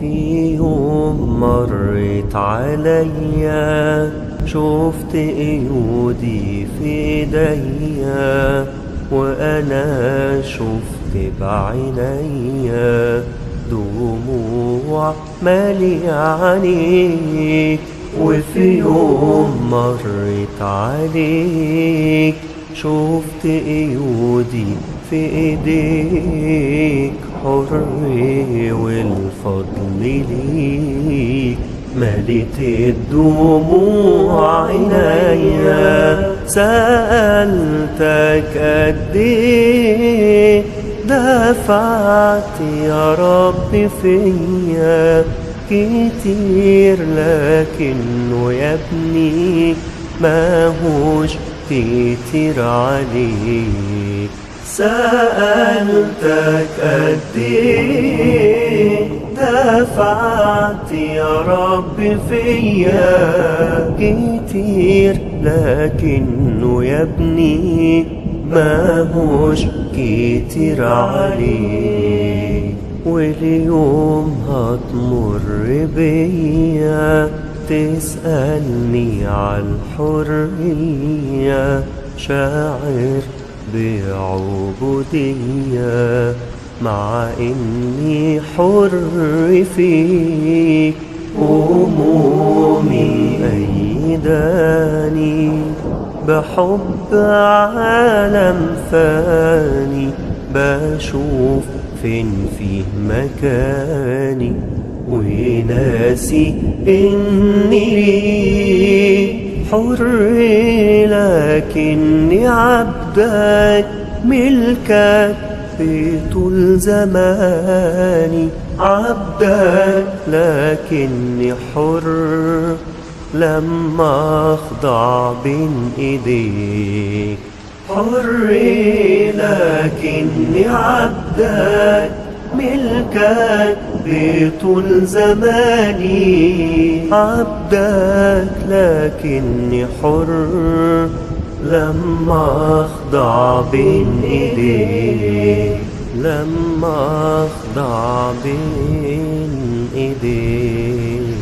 في يوم مرت عليا شفت ايودي في ايديا وانا شفت بعينيا دموع مالي عينيك وفي يوم مرت عليك شفت ايودي في ايديك حر والفضل ليك مليت الدموع عينيا سألتك قد ايه دفعت يا رب فيا كتير لكنه يا ابني ماهوش كتير عليك سألتك قد ايه دفعت يا رب فيا كتير لكنه يا ابني ماهوش كتير عليك واليوم هتمر بيا تسألني عالحرية شاعر بعبودية مع إني حر فيك همومي أيداني بحب عالم فاني بشوف فين فيه مكاني وناسي إني ليك حر لكني عبدك ملكك في طول زماني عبدك لكني حر لما اخضع بين ايديك حر لكني عبدك ملكك بطول زماني عبدك لكني حر لما اخضع بين ايديك لما اخضع بين ايديك